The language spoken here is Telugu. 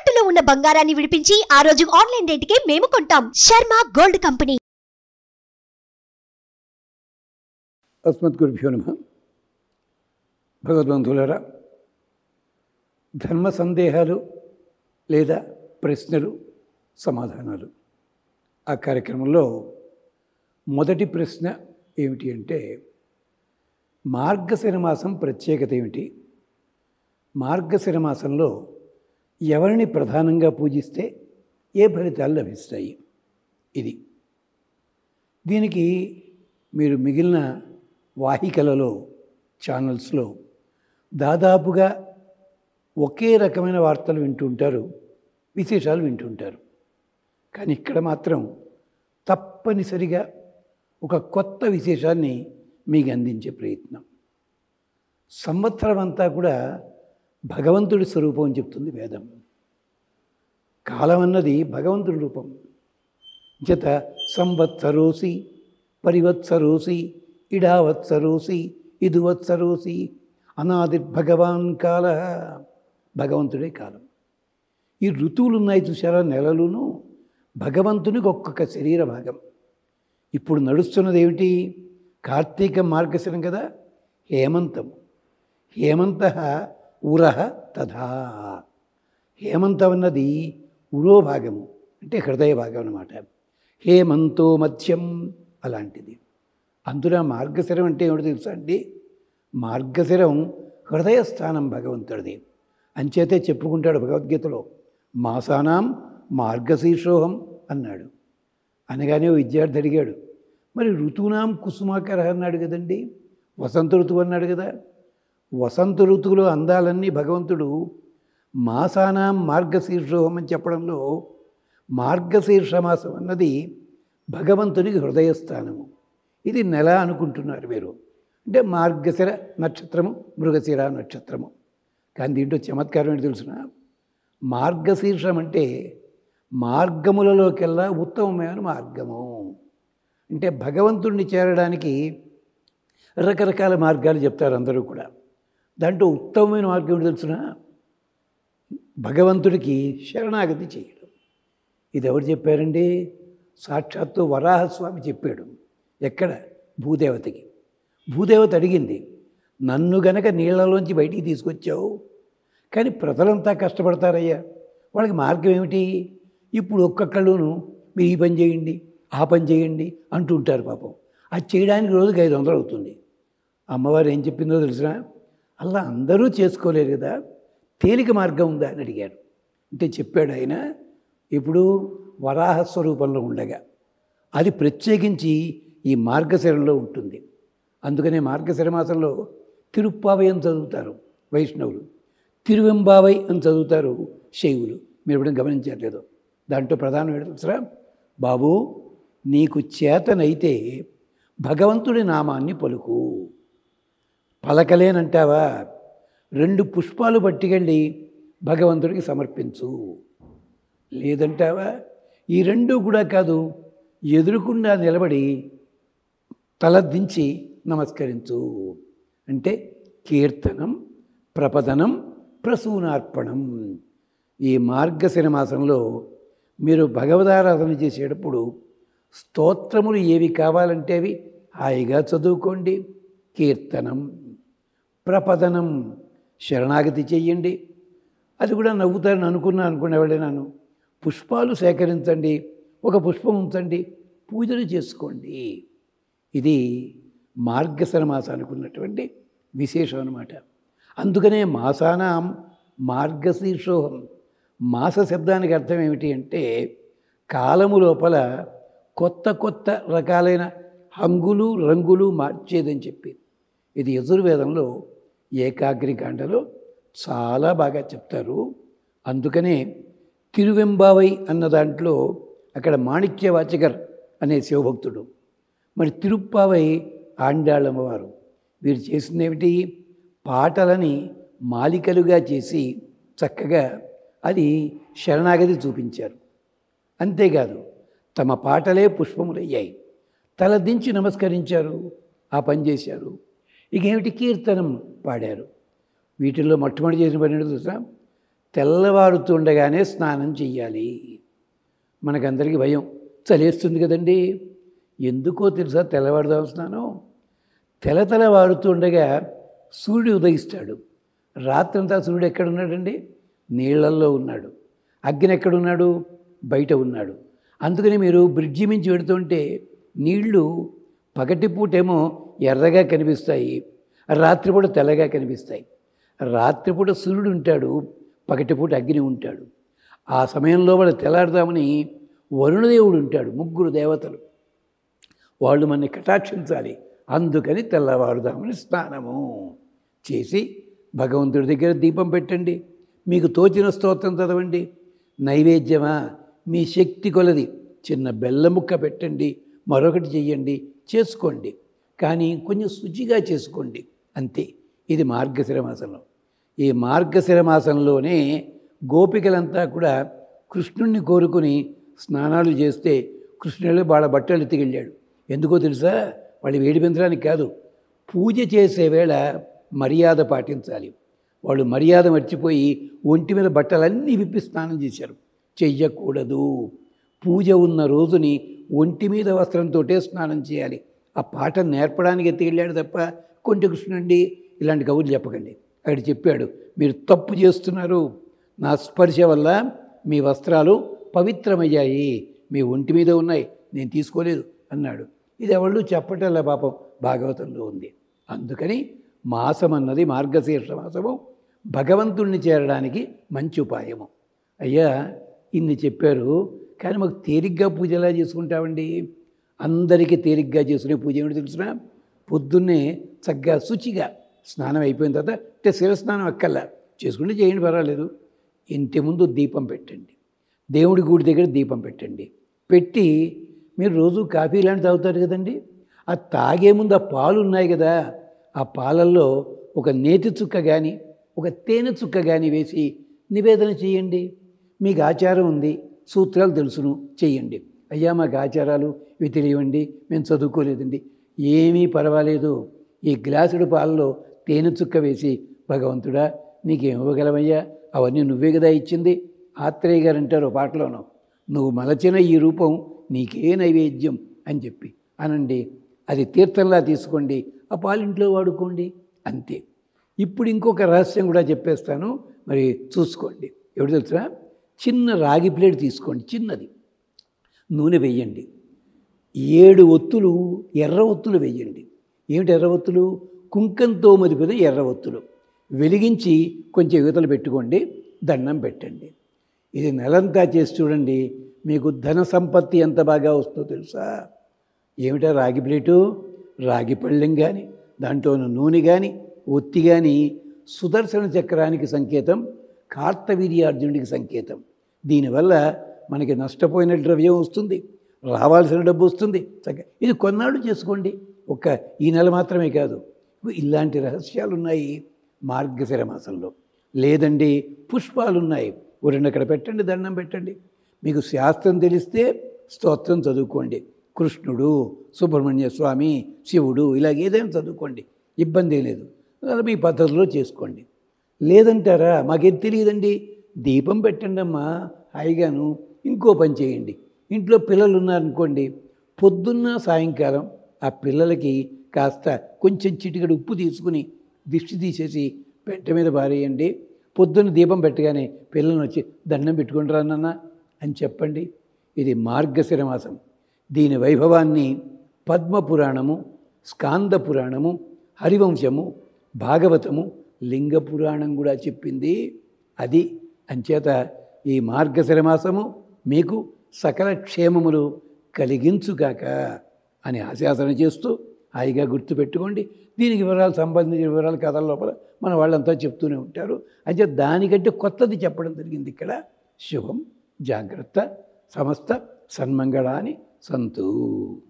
తాకట్టులో ఉన్న బంగారాన్ని విడిపించి ఆ రోజు ఆన్లైన్ రేటుకే మేము కొంటాం శర్మ గోల్డ్ కంపెనీ అస్మద్గురుభ్యో నమ భగవద్బంధువులారా ధర్మ సందేహాలు లేదా ప్రశ్నలు సమాధానాలు ఆ కార్యక్రమంలో మొదటి ప్రశ్న ఏమిటి అంటే మార్గశిర మాసం ప్రత్యేకత ఏమిటి మార్గశిర మాసంలో ఎవరిని ప్రధానంగా పూజిస్తే ఏ ఫలితాలు లభిస్తాయి ఇది దీనికి మీరు మిగిలిన వాహికలలో ఛానల్స్లో దాదాపుగా ఒకే రకమైన వార్తలు వింటుంటారు విశేషాలు వింటుంటారు కానీ ఇక్కడ మాత్రం తప్పనిసరిగా ఒక కొత్త విశేషాన్ని మీకు అందించే ప్రయత్నం సంవత్సరం అంతా కూడా భగవంతుడి స్వరూపం అని చెప్తుంది వేదం కాలం అన్నది భగవంతుడి రూపం జత సంవత్సరోసి పరివత్సరోసి ఇడావత్సరోసి ఇదువత్సరోసి అనాదిర్భగవాన్ కాల భగవంతుడే కాలం ఈ ఋతువులు ఉన్నాయి చూసారా నెలలును భగవంతునికి ఒక్కొక్క శరీర భాగం ఇప్పుడు నడుస్తున్నది ఏమిటి కార్తీక మార్గశిరం కదా హేమంతం హేమంత ఉరహ తథా హేమంతం అన్నది ఉరో భాగము అంటే హృదయ భాగం అన్నమాట హేమంతో మధ్యం అలాంటిది అందులో మార్గశిరం అంటే ఏమిటో తెలుసా అండి మార్గశిరం హృదయ స్థానం భగవంతుడిది అంచేతే చెప్పుకుంటాడు భగవద్గీతలో మాసానాం మార్గశీర్షోహం అన్నాడు అనగానే ఓ విద్యార్థి అడిగాడు మరి ఋతువునాం కుసుమాకర అన్నాడు కదండి వసంత ఋతువు అన్నాడు కదా వసంత ఋతువులో అందాలన్నీ భగవంతుడు మాసానాం మార్గశీర్షోహం అని చెప్పడంలో మార్గశీర్ష మాసం అన్నది భగవంతునికి హృదయస్థానము ఇది నెల అనుకుంటున్నారు మీరు అంటే మార్గశిర నక్షత్రము మృగశిర నక్షత్రము కానీ దీంట్లో చమత్కారం ఏంటి తెలుసిన మార్గశీర్షం అంటే మార్గములలోకెల్లా ఉత్తమమైన మార్గము అంటే భగవంతుడిని చేరడానికి రకరకాల మార్గాలు చెప్తారు అందరూ కూడా దాంట్లో ఉత్తమమైన మార్గం ఏంటి తెలుసిన భగవంతుడికి శరణాగతి చేయడం ఇది ఎవరు చెప్పారండి సాక్షాత్తు వరాహస్వామి చెప్పాడు ఎక్కడ భూదేవతకి భూదేవత అడిగింది నన్ను గనక నీళ్లలోంచి బయటికి తీసుకొచ్చావు కానీ ప్రజలంతా కష్టపడతారయ్యా వాళ్ళకి మార్గం ఏమిటి ఇప్పుడు ఒక్కొక్కళ్ళును మీరు ఈ పని చేయండి ఆ పని చేయండి అంటుంటారు పాపం అది చేయడానికి రోజుకి ఐదు వందలు అవుతుంది అమ్మవారు ఏం చెప్పిందో తెలిసిన అలా అందరూ చేసుకోలేరు కదా తేలిక మార్గం ఉందా అని అడిగారు అంటే చెప్పాడు ఆయన ఇప్పుడు వరాహ స్వరూపంలో ఉండగా అది ప్రత్యేకించి ఈ మార్గశిరంలో ఉంటుంది అందుకనే మార్గశిర మాసంలో తిరుప్పావై అని చదువుతారు వైష్ణవులు తిరువెంబావై అని చదువుతారు శైవులు మీరు ఎప్పుడైనా గమనించట్లేదు దాంట్లో ప్రధానం ఏంటో తెలుసా బాబు నీకు చేతనైతే భగవంతుడి నామాన్ని పలుకు పలకలేనంటావా రెండు పుష్పాలు పట్టుకెళ్ళి భగవంతుడికి సమర్పించు లేదంటావా ఈ రెండు కూడా కాదు ఎదురుకుండా నిలబడి తల దించి నమస్కరించు అంటే కీర్తనం ప్రపదనం ప్రసూనార్పణం ఈ మార్గశిర మాసంలో మీరు భగవదారాధన చేసేటప్పుడు స్తోత్రములు ఏవి కావాలంటే అవి హాయిగా చదువుకోండి కీర్తనం ప్రపదనం శరణాగతి చెయ్యండి అది కూడా నవ్వుతారని అనుకున్నా అనుకునేవాళ్ళేనాను పుష్పాలు సేకరించండి ఒక పుష్పం ఉంచండి పూజలు చేసుకోండి ఇది మార్గశర మాసానికి ఉన్నటువంటి విశేషం అనమాట అందుకనే మాసానాం మార్గశీర్షోహం మాస శబ్దానికి అర్థం ఏమిటి అంటే కాలము లోపల కొత్త కొత్త రకాలైన హంగులు రంగులు మార్చేదని చెప్పి ఇది యజుర్వేదంలో ఏకాగ్రికాండలో చాలా బాగా చెప్తారు అందుకనే తిరువెంబావై అన్న దాంట్లో అక్కడ మాణిక్యవాచకర్ అనే శివభక్తుడు మరి తిరుప్పావై ఆండాళ్ళమ్మవారు వీరు చేసిందేమిటి పాటలని మాలికలుగా చేసి చక్కగా అది శరణాగతి చూపించారు అంతేకాదు తమ పాటలే పుష్పములయ్యాయి తలదించి నమస్కరించారు ఆ పని చేశారు ఇక ఏమిటి కీర్తనం పాడారు వీటిల్లో మొట్టమొదటి చేసిన పని ఏంటో తెలుసా తెల్లవారుతుండగానే స్నానం చెయ్యాలి మనకందరికీ భయం చలేస్తుంది కదండి ఎందుకో తెలుసా తెల్లవారుదాం స్నానం తెల తెల్లవారుతుండగా సూర్యుడు ఉదయిస్తాడు రాత్రంతా సూర్యుడు ఎక్కడున్నాడండి నీళ్ళల్లో ఉన్నాడు అగ్ని ఎక్కడున్నాడు బయట ఉన్నాడు అందుకని మీరు బ్రిడ్జి మించి పెడుతుంటే నీళ్లు పగటిపూటేమో ఎర్రగా కనిపిస్తాయి రాత్రిపూట తెల్లగా కనిపిస్తాయి రాత్రిపూట సూర్యుడు ఉంటాడు పగటిపూట అగ్ని ఉంటాడు ఆ సమయంలో వాళ్ళు తెల్లారుదామని వరుణదేవుడు ఉంటాడు ముగ్గురు దేవతలు వాళ్ళు మనని కటాక్షించాలి అందుకని తెల్లవారుదామని స్నానము చేసి భగవంతుడి దగ్గర దీపం పెట్టండి మీకు తోచిన స్తోత్రం చదవండి నైవేద్యమా మీ శక్తి కొలది చిన్న బెల్ల ముక్క పెట్టండి మరొకటి చెయ్యండి చేసుకోండి కానీ కొంచెం శుచిగా చేసుకోండి అంతే ఇది మార్గశిర మాసంలో ఈ మార్గశిర మాసంలోనే గోపికలంతా కూడా కృష్ణుణ్ణి కోరుకుని స్నానాలు చేస్తే కృష్ణుడు వాళ్ళ బట్టలు ఎత్తికెళ్ళాడు ఎందుకో తెలుసా వాళ్ళు వేడి పెంచడానికి కాదు పూజ చేసే వేళ మర్యాద పాటించాలి వాళ్ళు మర్యాద మర్చిపోయి ఒంటి మీద బట్టలన్నీ విప్పి స్నానం చేశారు చెయ్యకూడదు పూజ ఉన్న రోజుని ఒంటి మీద వస్త్రంతోటే స్నానం చేయాలి ఆ పాట నేర్పడానికి ఎత్తికెళ్ళాడు తప్ప కొంటి కృష్ణుండి ఇలాంటి కబుర్లు చెప్పకండి అక్కడ చెప్పాడు మీరు తప్పు చేస్తున్నారు నా స్పర్శ వల్ల మీ వస్త్రాలు పవిత్రమయ్యాయి మీ ఒంటి మీద ఉన్నాయి నేను తీసుకోలేదు అన్నాడు ఇది ఎవళ్ళు చెప్పటల్లా పాపం భాగవతంలో ఉంది అందుకని మాసం అన్నది మార్గశీర్ష మాసము భగవంతుణ్ణి చేరడానికి మంచి ఉపాయము అయ్యా ఇన్ని చెప్పారు కానీ మాకు తేలిగ్గా పూజ ఎలా చేసుకుంటామండి అందరికీ తేలిగ్గా చేసుకునే పూజ ఏమిటి తెలుసిన పొద్దున్నే చక్కగా శుచిగా స్నానం అయిపోయిన తర్వాత అంటే శిరస్నానం అక్కల్లా చేసుకుంటే చేయండి పర్వాలేదు ఇంటి ముందు దీపం పెట్టండి దేవుడి గుడి దగ్గర దీపం పెట్టండి పెట్టి మీరు రోజు కాఫీ ఇలాంటి తాగుతారు కదండి ఆ తాగే ముందు ఆ పాలు ఉన్నాయి కదా ఆ పాలల్లో ఒక నేతి చుక్క కానీ ఒక తేనె చుక్క కానీ వేసి నివేదన చేయండి మీకు ఆచారం ఉంది సూత్రాలు తెలుసును చెయ్యండి అయ్యా మాకు ఆచారాలు ఇవి తెలియవండి మేము చదువుకోలేదండి ఏమీ పర్వాలేదు ఈ గ్లాసుడు పాలలో తేనె చుక్క వేసి భగవంతుడా నీకేం ఇవ్వగలవయ్యా అవన్నీ నువ్వే కదా ఇచ్చింది ఆత్రేయ గారు అంటారు పాటలోను నువ్వు మలచిన ఈ రూపం నీకే నైవేద్యం అని చెప్పి అనండి అది తీర్థంలా తీసుకోండి ఆ పాలింట్లో వాడుకోండి అంతే ఇప్పుడు ఇంకొక రహస్యం కూడా చెప్పేస్తాను మరి చూసుకోండి ఎవడు తెలుసా చిన్న రాగి ప్లేట్ తీసుకోండి చిన్నది నూనె వెయ్యండి ఏడు ఒత్తులు ఎర్ర ఒత్తులు వెయ్యండి ఏమిటి ఎర్ర ఒత్తులు కుంకంతో మదిపిన ఎర్ర ఒత్తులు వెలిగించి కొంచెం యువతలు పెట్టుకోండి దండం పెట్టండి ఇది నెలంతా చేసి చూడండి మీకు ధన సంపత్తి ఎంత బాగా వస్తుందో తెలుసా ఏమిటా రాగి ప్లేటు రాగి పళ్ళెం కానీ దాంట్లో ఉన్న నూనె కానీ ఒత్తి కానీ సుదర్శన చక్రానికి సంకేతం కార్తవీర్యార్జునుడికి సంకేతం దీనివల్ల మనకి నష్టపోయిన ద్రవ్యం వస్తుంది రావాల్సిన డబ్బు వస్తుంది చక్క ఇది కొన్నాళ్ళు చేసుకోండి ఒక్క ఈ నెల మాత్రమే కాదు ఇలాంటి రహస్యాలు ఉన్నాయి మార్గశిర మాసంలో లేదండి పుష్పాలు ఉన్నాయి ఓ రెండు అక్కడ పెట్టండి దండం పెట్టండి మీకు శాస్త్రం తెలిస్తే స్తోత్రం చదువుకోండి కృష్ణుడు సుబ్రహ్మణ్య స్వామి శివుడు ఇలాగ ఏదైనా చదువుకోండి ఇబ్బంది లేదు అలా మీ పద్ధతిలో చేసుకోండి లేదంటారా మాకేం తెలియదండి దీపం పెట్టండి అమ్మా హాయిగాను ఇంకో పని చేయండి ఇంట్లో పిల్లలు ఉన్నారనుకోండి పొద్దున్న సాయంకాలం ఆ పిల్లలకి కాస్త కొంచెం చిటికడు ఉప్పు తీసుకుని దిష్టి తీసేసి పెట్ట మీద పారేయండి పొద్దున్న దీపం పెట్టగానే పిల్లల్ని వచ్చి దండం పెట్టుకుంటారా నాన్న అని చెప్పండి ఇది మార్గశిర మాసం దీని వైభవాన్ని పద్మపురాణము స్కాంద పురాణము హరివంశము భాగవతము లింగ పురాణం కూడా చెప్పింది అది అంచేత ఈ మార్గశిర మాసము మీకు సకల క్షేమములు కలిగించుగాక అని ఆశాసన చేస్తూ హాయిగా గుర్తుపెట్టుకోండి దీనికి వివరాలు సంబంధించిన వివరాలు కథల లోపల మన వాళ్ళంతా చెప్తూనే ఉంటారు అయితే దానికంటే కొత్తది చెప్పడం జరిగింది ఇక్కడ శుభం జాగ్రత్త సమస్త సన్మంగళాని సంతు